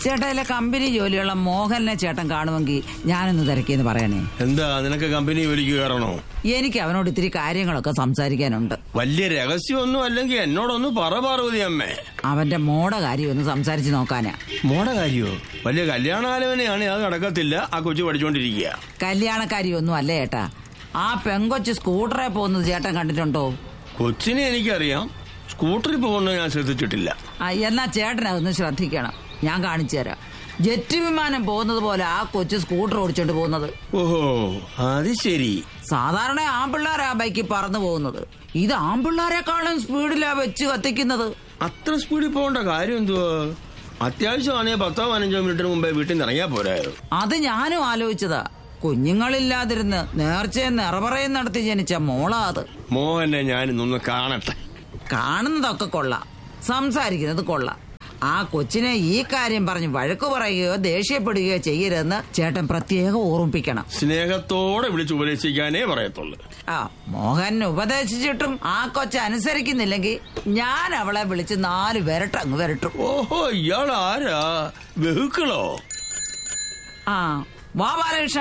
ചേട്ടയിലെ company ജോലിയുള്ള മോഹനെ ചേട്ടൻ കാണുമെങ്കിൽ ഞാനൊന്ന് തിരക്കിയെന്ന് പറയണേ എന്താ നിനക്ക് കമ്പനി ജോലിക്ക് കയറണോ എനിക്ക് അവനോട് ഇത്തിരി കാര്യങ്ങളൊക്കെ സംസാരിക്കാനുണ്ട് വലിയ രഹസ്യമൊന്നും അല്ലെങ്കിൽ എന്നോടൊന്ന് പറ പാർവതി അമ്മേ അവന്റെ മോടെ കാര്യം ഒന്ന് സംസാരിച്ച് നോക്കാനാ മോടെ കാര്യോ വലിയ കല്യാണാലോചനയാണ് അത് നടക്കത്തില്ല ആ കൊച്ചു പഠിച്ചോണ്ടിരിക്കുക കല്യാണക്കാരിയൊന്നും അല്ല ചേട്ടാ ആ പെങ്കൊച്ച് സ്കൂട്ടറെ പോകുന്നത് ചേട്ടൻ കണ്ടിട്ടുണ്ടോ കൊച്ചിനെ എനിക്കറിയാം സ്കൂട്ടറിൽ പോകുന്നത് ഞാൻ ശ്രദ്ധിച്ചിട്ടില്ല ആ, എന്നാ ചേട്ടൻ അതൊന്ന് ശ്രദ്ധിക്കണം ഞാൻ കാണിച്ചു തരാം ജെറ്റ് വിമാനം പോകുന്നത് പോലെ ആ കൊച്ചു സ്കൂട്ടർ ഓടിച്ചോണ്ട് പോകുന്നത് ഓഹോ അത് ശരി സാധാരണ ആമ്പിള്ളേരാ ബൈക്കിൽ പറന്നു പോകുന്നത് ഇത് ആമ്പിള്ളേരെക്കാളും സ്പീഡിലാ വെച്ച് കത്തിക്കുന്നത് അത്ര സ്പീഡിൽ പോകേണ്ട കാര്യം എന്തുവാ അത്യാവശ്യമാണെങ്കിൽ പത്തോ പതിനഞ്ചോ മിനിറ്റിന് മുമ്പേ വീട്ടിൽ നിന്ന് ഇറങ്ങിയാ പോരായോ അത് ഞാനും ആലോചിച്ചതാ കുഞ്ഞുങ്ങളില്ലാതിരുന്ന് നേർച്ചയും നിറപറയും നടത്തി ജനിച്ച മോളാ അത് മോഹനെ ഞാൻ ഇന്നൊന്ന് കാണട്ടെ കാണുന്നതൊക്കെ കൊള്ളാം സംസാരിക്കുന്നത് കൊള്ളാം ആ കൊച്ചിനെ ഈ കാര്യം പറഞ്ഞ് വഴക്കു പറയുകയോ ദേഷ്യപ്പെടുകയോ ചെയ്യരുതെന്ന് ചേട്ടൻ പ്രത്യേകം ഓർമ്മിപ്പിക്കണം സ്നേഹത്തോടെ വിളിച്ച് ഉപദേശിക്കാനേ പറയത്തുള്ളൂ ആ മോഹൻ ഉപദേശിച്ചിട്ടും ആ കൊച്ച അനുസരിക്കുന്നില്ലെങ്കിൽ ഞാൻ അവളെ വിളിച്ച് നാല് വിരട്ടങ്ങ് വിരട്ടും ഓഹോ ഇയാൾ ആരാ വെഹിക്കിളോ ആ വാ ബാലകൃഷ്ണ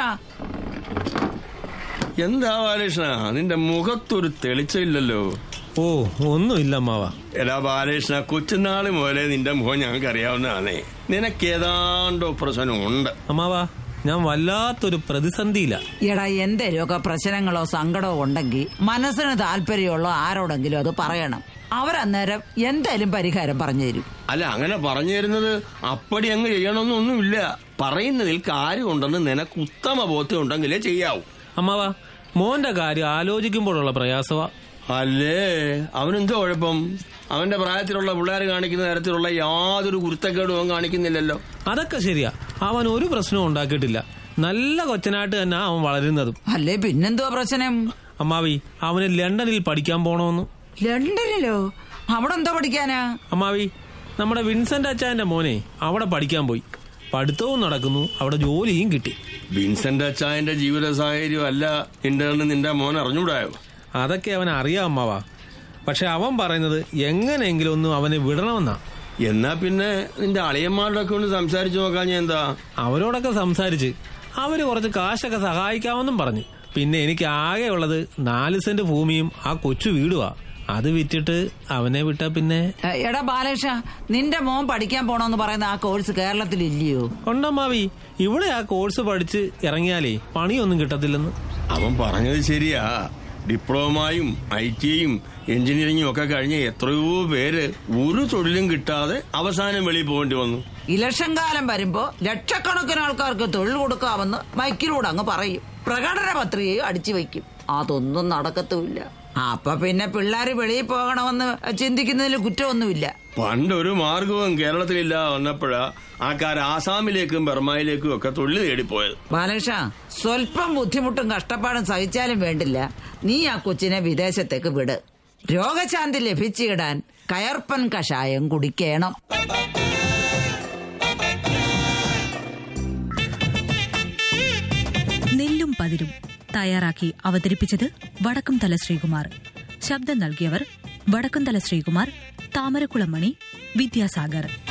എന്താ ബാലകൃഷ്ണ നിന്റെ മുഖത്തൊരു തെളിച്ചില്ലല്ലോ ഓ ഒന്നുമില്ല അമ്മാവ എടാ ബാലകൃഷ്ണ കൊച്ചുനാള് മുതലേ നിന്റെ മുഖം ഞങ്ങൾക്ക് അറിയാവുന്നതാണേ നിനക്ക് ഏതാണ്ടോ പ്രശ്നമുണ്ട് അമ്മാവ ഞാൻ വല്ലാത്തൊരു പ്രതിസന്ധിയില്ല എടാ എന്തേലുമൊക്കെ പ്രശ്നങ്ങളോ സങ്കടമോ ഉണ്ടെങ്കിൽ മനസ്സിന് താല്പര്യമുള്ള ആരോടെങ്കിലും അത് പറയണം അവരന്നേരം എന്തായാലും പരിഹാരം പറഞ്ഞു തരും അല്ല അങ്ങനെ പറഞ്ഞു തരുന്നത് അപ്പടി അങ്ങ് ചെയ്യണമെന്നൊന്നുമില്ല പറയുന്നതിൽ കാര്യമുണ്ടെന്ന് നിനക്ക് ഉത്തമ ബോധ്യം ഉണ്ടെങ്കിലേ ചെയ്യാവൂ അമ്മാവ മോന്റെ കാര്യം ആലോചിക്കുമ്പോഴുള്ള പ്രയാസവ അല്ലേ അവനെന്തോ കുഴപ്പം അവന്റെ പ്രായത്തിലുള്ള പിള്ളേർ കാണിക്കുന്ന തരത്തിലുള്ള യാതൊരു കുരുത്തക്കേടും അവൻ കാണിക്കുന്നില്ലല്ലോ അതൊക്കെ ശരിയാ അവൻ ഒരു പ്രശ്നവും ഉണ്ടാക്കിയിട്ടില്ല നല്ല കൊച്ചനായിട്ട് തന്നെ അവൻ വളരുന്നതും അല്ലേ പിന്നെന്തുവാ പ്രശ്നം അമ്മാവി അവന് ലണ്ടനിൽ പഠിക്കാൻ പോണോന്ന് ലണ്ടനിലോ അവിടെ എന്താ പഠിക്കാനാ അമ്മാവി നമ്മുടെ വിൻസെന്റ് അച്ചായന്റെ മോനെ അവിടെ പഠിക്കാൻ പോയി പഠിത്തവും നടക്കുന്നു അവിടെ ജോലിയും കിട്ടി വിൻസെന്റ് അച്ചായന്റെ ജീവിത സാഹചര്യം അല്ല ഇന്റർന്ന് നിന്റെ മോൻ അറിഞ്ഞൂടായോ അതൊക്കെ അവൻ അറിയാം അമ്മാവ പക്ഷെ അവൻ പറയുന്നത് എങ്ങനെയെങ്കിലും ഒന്ന് അവനെ വിടണമെന്നാ എന്നാ പിന്നെ നിന്റെ അളിയന്മാരുടെ ഒക്കെ ഒന്ന് സംസാരിച്ചു നോക്കാൻ ഞാൻ എന്താ അവരോടൊക്കെ സംസാരിച്ച് അവര് കുറച്ച് കാശൊക്കെ സഹായിക്കാമെന്നും പറഞ്ഞു പിന്നെ എനിക്ക് ആകെ ഉള്ളത് നാല് സെന്റ് ഭൂമിയും ആ കൊച്ചു വീടുവാ അത് വിറ്റിട്ട് അവനെ വിട്ടാ പിന്നെ എ, എടാ ബാലകൃഷ്ണ നിന്റെ മോൻ പഠിക്കാൻ പോണോന്ന് പറയുന്ന ആ കോഴ്സ് കേരളത്തിൽ ഇല്ലയോ ഉണ്ടമ്മാവി ഇവിടെ ആ കോഴ്സ് പഠിച്ച് ഇറങ്ങിയാലേ പണിയൊന്നും കിട്ടത്തില്ലെന്ന് അവൻ പറഞ്ഞത് ശരിയാ ഡിപ്ലോമയും ഐ ടിയും എഞ്ചിനീയറിംഗും ഒക്കെ കഴിഞ്ഞ് എത്രയോ പേര് ഒരു തൊഴിലും കിട്ടാതെ അവസാനം വെളിയിൽ പോകേണ്ടി വന്നു ഇലക്ഷൻ കാലം വരുമ്പോ ലക്ഷക്കണക്കിന് ആൾക്കാർക്ക് തൊഴിൽ കൊടുക്കാമെന്ന് മൈക്കിലൂടെ അങ്ങ് പറയും പ്രകടന പത്രികയും അടിച്ചു വയ്ക്കും അതൊന്നും നടക്കത്തുമില്ല അപ്പൊ പിന്നെ പിള്ളേര് വെളിയിൽ പോകണമെന്ന് ചിന്തിക്കുന്നതിൽ കുറ്റമൊന്നുമില്ല പണ്ടൊരു മാർഗവും കേരളത്തിലില്ലാതെ വന്നപ്പോഴാ ആൾക്കാർ ആസാമിലേക്കും ബർമയിലേക്കും ഒക്കെ തൊഴിൽ തേടിപ്പോയത് ബാലകൃഷ്ണ സ്വല്പം ബുദ്ധിമുട്ടും കഷ്ടപ്പാടും സഹിച്ചാലും വേണ്ടില്ല നീ ആ കൊച്ചിനെ വിദേശത്തേക്ക് വിട് രോഗശാന്തി ലഭിച്ചിടാൻ കയർപ്പൻ കഷായം കുടിക്കണം നെല്ലും പതിരും തയ്യാറാക്കി അവതരിപ്പിച്ചത് വടക്കുംതല ശ്രീകുമാർ ശബ്ദം നൽകിയവർ വടക്കുംതല ശ്രീകുമാർ താമരക്കുളമണി വിദ്യാസാഗർ